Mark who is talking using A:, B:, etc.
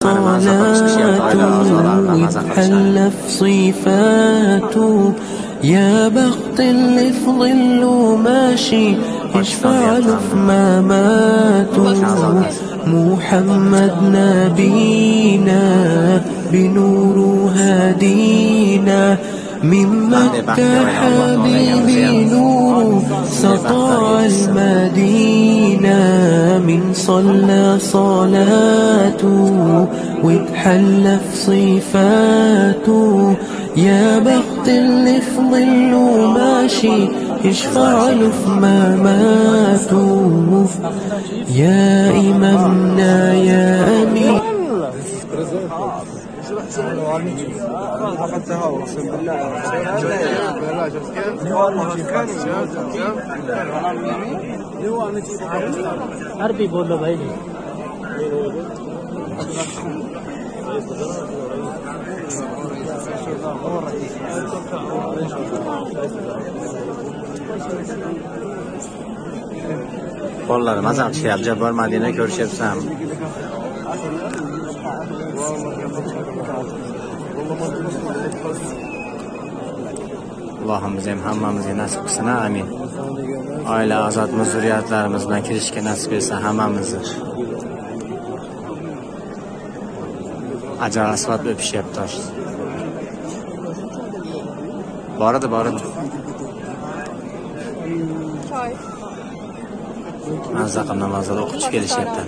A: صلاته يتحلف صفاته يا بخت اللي في ظله ماشي يشفع له في مماته محمد نبينا بنور هدينا من مكة حبيبي نور سطع المدينة من صلى صلاته وتحلف صفاته يا بخت اللي في ظله ماشي يشفع له في مماته يا إمامنا يا أمين
B: अरबी बोलो भाई जी
C: Qo'llari mazam tushyapti. Jabbor Madina ko'rishyapsan. Allohimiz ham hammamizga nasib qilsin, amin. Oila a'zotimiz, zurriyatlarimiz bilan kirishga nasib etsin hammamizni. Ajar asvat o'pishyapti. Bor edi, bor edi. Mazza qilib namozlar o'qitib kelishyapti.